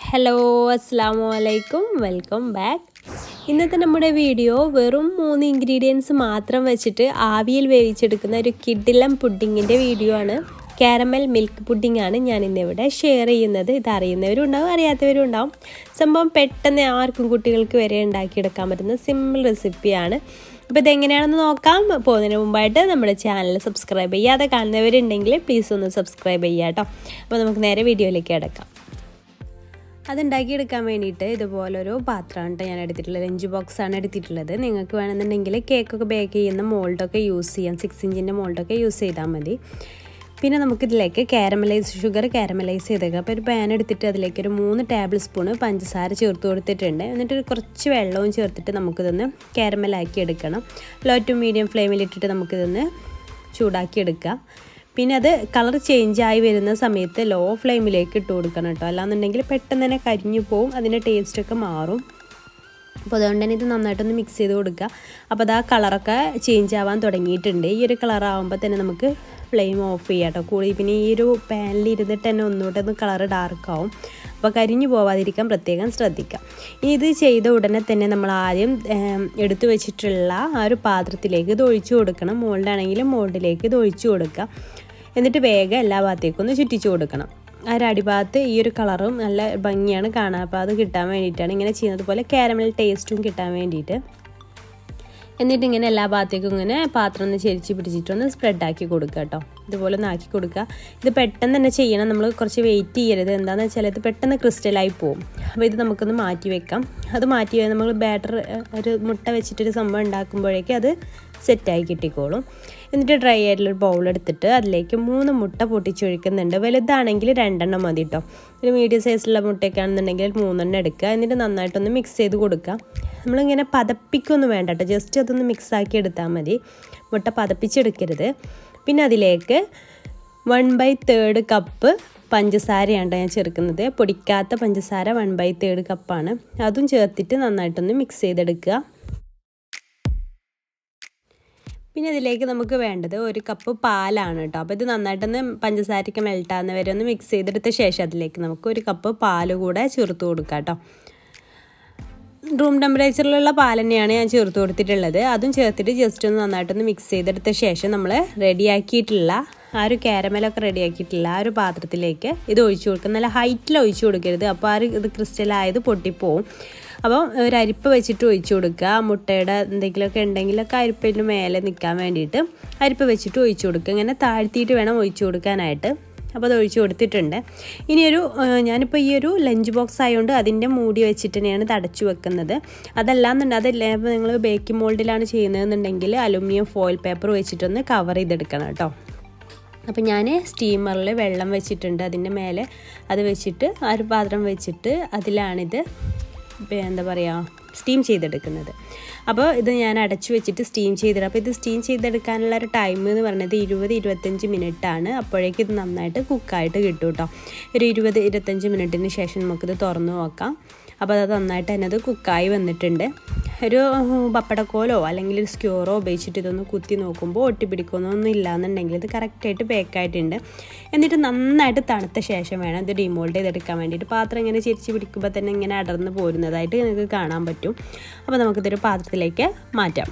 hello അസ്സാം വലൈക്കും welcome back ഇന്നത്തെ നമ്മുടെ വീഡിയോ വെറും മൂന്ന് ഇൻഗ്രീഡിയൻസ് മാത്രം വെച്ചിട്ട് ആവിയിൽ വേവിച്ചെടുക്കുന്ന ഒരു കിഡിലം പുഡിങ്ങിൻ്റെ വീഡിയോ ആണ് കാരമൽ മിൽക്ക് പുഡിംഗ് ആണ് ഞാൻ ഇന്നിവിടെ ഷെയർ ചെയ്യുന്നത് ഇത് അറിയുന്നവരും ഉണ്ടാവും അറിയാത്തവരും ഉണ്ടാവും സംഭവം പെട്ടെന്ന് ആർക്കും കുട്ടികൾക്ക് വരെ ഉണ്ടാക്കിയെടുക്കാൻ പറ്റുന്ന സിമ്പിൾ റെസിപ്പിയാണ് അപ്പോൾ ഇതെങ്ങനെയാണെന്ന് നോക്കാം പോകുന്നതിന് മുമ്പായിട്ട് നമ്മുടെ ചാനൽ സബ്സ്ക്രൈബ് ചെയ്യാതെ കാണുന്നവരുണ്ടെങ്കിൽ പ്ലീസ് ഒന്ന് സബ്സ്ക്രൈബ് ചെയ്യുക കേട്ടോ അപ്പോൾ നമുക്ക് നേരെ വീഡിയോയിലേക്ക് കിടക്കാം അതുണ്ടാക്കിയെടുക്കാൻ വേണ്ടിയിട്ട് ഇതുപോലൊരു പാത്രമാണ് കേട്ടോ ഞാൻ എടുത്തിട്ടുള്ളത് ലഞ്ച് ബോക്സ് ആണ് എടുത്തിട്ടുള്ളത് നിങ്ങൾക്ക് വേണമെന്നുണ്ടെങ്കിൽ കേക്കൊക്കെ ബേക്ക് ചെയ്യുന്ന മോൾഡൊക്കെ യൂസ് ചെയ്യാം സിക്സ് ഇഞ്ചിൻ്റെ മോൾഡൊക്കെ യൂസ് ചെയ്താൽ മതി പിന്നെ നമുക്കിതിലേക്ക് കാരമലൈസ് ഷുഗർ കാരമലൈസ് ചെയ്തേക്കാം അപ്പോൾ ഒരു പാൻ എടുത്തിട്ട് അതിലേക്ക് ഒരു മൂന്ന് ടേബിൾ സ്പൂണ് പഞ്ചസാര ചേർത്ത് കൊടുത്തിട്ടുണ്ട് എന്നിട്ട് കുറച്ച് വെള്ളവും ചേർത്തിട്ട് നമുക്കിതൊന്ന് കാരമലാക്കി എടുക്കണം ലോ ടു മീഡിയം ഫ്ലെയിമിലിട്ടിട്ട് നമുക്കിതൊന്ന് ചൂടാക്കി എടുക്കാം പിന്നെ അത് കളർ ചേഞ്ച് ആയി വരുന്ന സമയത്ത് ലോ ഫ്ലെയിമിലേക്ക് ഇട്ട് കൊടുക്കണം കേട്ടോ അല്ലാന്നുണ്ടെങ്കിൽ പെട്ടെന്ന് തന്നെ കരിഞ്ഞു പോവും അതിൻ്റെ ടേസ്റ്റൊക്കെ മാറും അപ്പോൾ അതുകൊണ്ട് തന്നെ ഇത് നന്നായിട്ടൊന്ന് മിക്സ് ചെയ്ത് കൊടുക്കുക അപ്പോൾ അത് ആ കളറൊക്കെ ചേഞ്ച് ആവാൻ തുടങ്ങിയിട്ടുണ്ട് ഈ ഒരു കളർ ആകുമ്പോൾ തന്നെ നമുക്ക് ഫ്ലെയിം ഓഫ് ചെയ്യാം കേട്ടോ കൂടി പിന്നെ ഈ ഒരു പാനിൽ ഇരുന്നിട്ട് തന്നെ ഒന്നുകൂടെ ഒന്ന് കളർ ഡാർക്ക് ആവും അപ്പോൾ കരിഞ്ഞു പോവാതിരിക്കാൻ പ്രത്യേകം ശ്രദ്ധിക്കാം ഇനി ഇത് ചെയ്ത ഉടനെ തന്നെ നമ്മൾ ആദ്യം എടുത്തു വെച്ചിട്ടുള്ള ആ ഒരു പാത്രത്തിലേക്ക് ഇത് ഒഴിച്ചു കൊടുക്കണം മോൾഡാണെങ്കിലും മോൾഡിലേക്ക് ഇത് ഒഴിച്ചു കൊടുക്കുക എന്നിട്ട് വേഗം എല്ലാ ഭാഗത്തേക്കും ഒന്ന് ചുറ്റിച്ചു കൊടുക്കണം ആ ഒരു അടിഭാഗത്ത് ഈ ഒരു കളറും നല്ല ഭംഗിയാണ് കാണാൻ അപ്പോൾ അത് കിട്ടാൻ വേണ്ടിയിട്ടാണ് ഇങ്ങനെ ചെയ്യുന്നത് പോലെ കാരമൽ ടേസ്റ്റും കിട്ടാൻ വേണ്ടിയിട്ട് എന്നിട്ട് ഇങ്ങനെ എല്ലാ ഭാഗത്തേക്കും ഇങ്ങനെ പാത്രം ഒന്ന് ചെരിച്ച് പിടിച്ചിട്ടൊന്ന് സ്പ്രെഡാക്കി കൊടുക്കുക കേട്ടോ ഇതുപോലെ ഒന്ന് ആക്കി കൊടുക്കുക ഇത് പെട്ടെന്ന് തന്നെ ചെയ്യണം നമ്മൾ കുറച്ച് വെയിറ്റ് ചെയ്യരുത് എന്താണെന്ന് വെച്ചാൽ ഇത് പെട്ടെന്ന് ക്രിസ്റ്റലായി പോകും അപ്പോൾ ഇത് നമുക്കൊന്ന് മാറ്റി വെക്കാം അത് മാറ്റി നമ്മൾ ബാറ്റർ ഒരു മുട്ട വെച്ചിട്ടൊരു സംഭവം ഉണ്ടാക്കുമ്പോഴേക്കും അത് സെറ്റായി കിട്ടിക്കോളും എന്നിട്ട് ഡ്രൈ ആയിട്ടുള്ളൊരു ബൗൾ എടുത്തിട്ട് അതിലേക്ക് മൂന്ന് മുട്ട പൊട്ടിച്ചൊഴിക്കുന്നുണ്ട് വലുതാണെങ്കിൽ രണ്ടെണ്ണം മതി കേട്ടോ ഒരു മീഡിയം സൈസിലുള്ള മുട്ടയൊക്കെ ആണെന്നുണ്ടെങ്കിൽ മൂന്നെണ്ണം എടുക്കുക എന്നിട്ട് നന്നായിട്ടൊന്ന് മിക്സ് ചെയ്ത് കൊടുക്കുക നമ്മളിങ്ങനെ പതപ്പിക്കൊന്നും വേണ്ട കേട്ടോ ജസ്റ്റ് അതൊന്ന് മിക്സ് ആക്കി എടുത്താൽ മതി മുട്ട പതപ്പിച്ചെടുക്കരുത് പിന്നെ അതിലേക്ക് വൺ ബൈ തേർഡ് കപ്പ് പഞ്ചസാരയാണ് ഞാൻ ചേർക്കുന്നത് പൊടിക്കാത്ത പഞ്ചസാര വൺ ബൈ തേർഡ് കപ്പാണ് അതും ചേർത്തിട്ട് നന്നായിട്ടൊന്ന് മിക്സ് ചെയ്തെടുക്കുക പിന്നെ ഇതിലേക്ക് നമുക്ക് വേണ്ടത് ഒരു കപ്പ് പാലാണ് കേട്ടോ അപ്പോൾ ഇത് നന്നായിട്ടൊന്ന് പഞ്ചസാരയ്ക്ക് മെൽട്ടാകുന്ന വരെ ഒന്ന് മിക്സ് ചെയ്തെടുത്ത ശേഷം അതിലേക്ക് നമുക്ക് ഒരു കപ്പ് പാൽ കൂടെ ചേർത്ത് കൊടുക്കാം കേട്ടോ റൂം ടെമ്പറേച്ചറിലുള്ള പാൽ തന്നെയാണ് ഞാൻ ചേർത്ത് കൊടുത്തിട്ടുള്ളത് അതും ചേർത്തിട്ട് ജസ്റ്റ് ഒന്ന് നന്നായിട്ടൊന്ന് മിക്സ് ചെയ്തെടുത്ത ശേഷം നമ്മൾ റെഡിയാക്കിയിട്ടുള്ള ആ ഒരു കാരമലൊക്കെ റെഡിയാക്കിയിട്ടുള്ള ആ ഒരു പാത്രത്തിലേക്ക് ഇത് ഒഴിച്ചു കൊടുക്കുക നല്ല ഹൈറ്റിൽ ഒഴിച്ചു കൊടുക്കരുത് അപ്പോൾ ആ ഒരു ഇത് ക്രിസ്റ്റലായത് പൊട്ടിപ്പോവും അപ്പോൾ ഒരു അരിപ്പ് വെച്ചിട്ട് ഒഴിച്ചു കൊടുക്കുക മുട്ടയുടെ എന്തെങ്കിലുമൊക്കെ ഉണ്ടെങ്കിലൊക്കെ അരിപ്പിൻ്റെ മേലെ നിൽക്കാൻ വേണ്ടിയിട്ട് അരിപ്പ് വെച്ചിട്ട് ഒഴിച്ചു കൊടുക്കുക ഇങ്ങനെ താഴ്ത്തിയിട്ട് വേണം ഒഴിച്ചു കൊടുക്കാനായിട്ട് അപ്പോൾ അത് ഒഴിച്ച് കൊടുത്തിട്ടുണ്ട് ഇനിയൊരു ഞാനിപ്പോൾ ഈ ഒരു ലഞ്ച് ബോക്സ് ആയതുകൊണ്ട് അതിൻ്റെ മൂടി വെച്ചിട്ട് തന്നെയാണ് തടച്ചു വെക്കുന്നത് അതല്ലാന്നുണ്ട് അതല്ല ഇപ്പോൾ നിങ്ങൾ ബേക്കിംഗ് മോൾഡിലാണ് ചെയ്യുന്നതെന്നുണ്ടെങ്കിൽ അലുമിനിയം ഫോയിൽ പേപ്പർ വെച്ചിട്ടൊന്ന് കവർ ചെയ്തെടുക്കണം കേട്ടോ അപ്പോൾ ഞാൻ സ്റ്റീമറിൽ വെള്ളം വെച്ചിട്ടുണ്ട് അതിൻ്റെ മേലെ അത് വെച്ചിട്ട് ആ ഒരു പാത്രം വെച്ചിട്ട് അതിലാണിത് എന്താ പറയുക സ്റ്റീം ചെയ്തെടുക്കുന്നത് അപ്പോൾ ഇത് ഞാൻ അടച്ചു വെച്ചിട്ട് സ്റ്റീം ചെയ്തിടും അപ്പോൾ ഇത് സ്റ്റീം ചെയ്തെടുക്കാനുള്ള ഒരു ടൈം എന്ന് പറയുന്നത് ഇരുപത് ഇരുപത്തഞ്ച് മിനിറ്റാണ് അപ്പോഴേക്കും ഇത് നന്നായിട്ട് കുക്കായിട്ട് കിട്ടും കേട്ടോ ഒരു ഇരുപത് ഇരുപത്തഞ്ച് മിനിറ്റിന് ശേഷം നമുക്കിത് തുറന്നു നോക്കാം അപ്പോൾ അത് നന്നായിട്ട് തന്നെ അത് കുക്കായി വന്നിട്ടുണ്ട് ഒരു പപ്പടക്കോലോ അല്ലെങ്കിൽ ഒരു സ്ക്യൂറോ ഉപയോഗിച്ചിട്ട് ഇതൊന്ന് കുത്തി നോക്കുമ്പോൾ ഒട്ടിപ്പിടിക്കുന്നൊന്നും ഇല്ലാന്നുണ്ടെങ്കിൽ ഇത് കറക്റ്റായിട്ട് ബേക്കായിട്ടുണ്ട് എന്നിട്ട് നന്നായിട്ട് തണുത്ത ശേഷം വേണം ഇത് ഡിമോൾഡ് ചെയ്തെടുക്കാൻ വേണ്ടിയിട്ട് പാത്രം ഇങ്ങനെ ചിരിച്ച് പിടിക്കുമ്പോൾ തന്നെ ഇങ്ങനെ അടർന്ന് പോരുന്നതായിട്ട് നിങ്ങൾക്ക് കാണാൻ പറ്റും അപ്പോൾ നമുക്കിതൊരു പാത്രത്തിലേക്ക് മാറ്റാം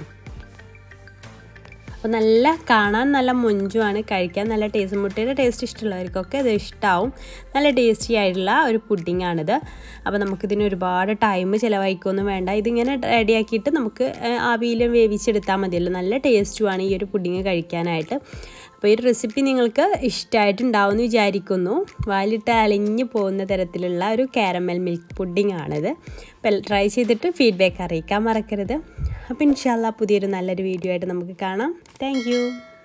അപ്പോൾ നല്ല കാണാൻ നല്ല മുഞ്ചുമാണ് കഴിക്കാൻ നല്ല ടേസ്റ്റ് മുട്ടയുടെ ടേസ്റ്റ് ഇഷ്ടമുള്ളവർക്കൊക്കെ ഇത് ഇഷ്ടമാവും നല്ല ടേസ്റ്റി ആയിട്ടുള്ള ഒരു പുഡിങ്ങാണിത് അപ്പോൾ നമുക്കിതിന് ഒരുപാട് ടൈം ചിലവഴിക്കൊന്നും വേണ്ട ഇതിങ്ങനെ റെഡിയാക്കിയിട്ട് നമുക്ക് ആവിയിലും വേവിച്ചെടുത്താൽ മതിയല്ലോ നല്ല ടേസ്റ്റുമാണ് ഈ ഒരു പുഡിങ് കഴിക്കാനായിട്ട് അപ്പോൾ ഈ ഒരു റെസിപ്പി നിങ്ങൾക്ക് ഇഷ്ടമായിട്ടുണ്ടാവുമെന്ന് വിചാരിക്കുന്നു വാലിട്ട് അലിഞ്ഞു പോകുന്ന തരത്തിലുള്ള ഒരു കാരമൽ മിൽക്ക് പുഡിംഗ് ആണിത് അപ്പോൾ ട്രൈ ചെയ്തിട്ട് ഫീഡ്ബാക്ക് അറിയിക്കാൻ മറക്കരുത് അപ്പോൾ ഇൻഷാല്ല പുതിയൊരു നല്ലൊരു വീഡിയോ ആയിട്ട് നമുക്ക് കാണാം താങ്ക്